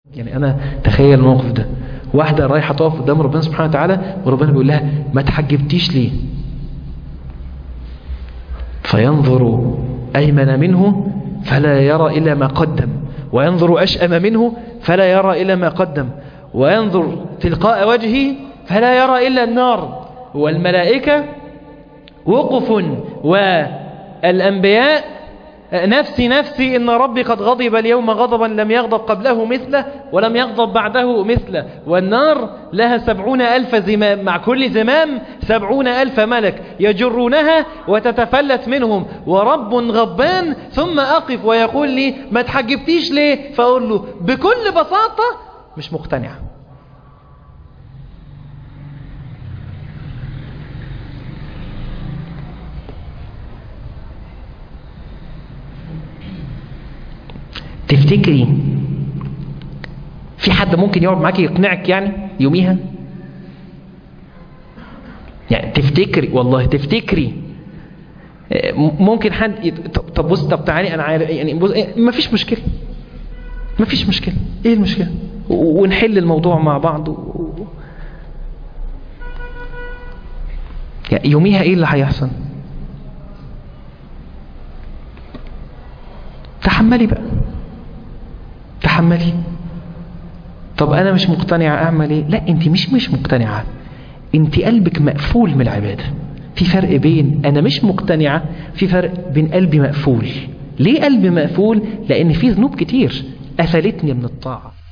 يعني أنا تخيل الموقف ده واحدة رايحة تقف قدام ربنا سبحانه وتعالى وربنا بيقول لها ما تحجبتيش ليه فينظر أيمن منه فلا يرى إلا ما قدم وينظر أشأم منه فلا يرى إلا ما قدم وينظر تلقاء وجهه فلا يرى إلا النار والملائكة وقف والأنبياء نفسي نفسي إن ربي قد غضب اليوم غضبا لم يغضب قبله مثله ولم يغضب بعده مثله والنار لها سبعون ألف زمام مع كل زمام سبعون ألف ملك يجرونها وتتفلت منهم ورب غضبان ثم أقف ويقول لي ما تحجبتيش ليه فأقول له بكل بساطة مش مقتنع تفتكري في حد ممكن يقعد معاكي يقنعك يعني يوميها يعني تفتكري والله تفتكري ممكن حد يت... طب بص طب تعالي انا عارف يعني بص ما فيش مشكله ما فيش مشكله ايه المشكله ونحل الموضوع مع بعض و... يعني يوميها ايه اللي هيحصل تحملي بقى تحملي طب انا مش مقتنعة اعمل ايه لا انت مش مش مقتنعة انت قلبك مقفول من العبادة في فرق بين انا مش مقتنعة في فرق بين قلبي مقفول ليه قلبي مقفول لان في ذنوب كتير قفلتني من الطاعة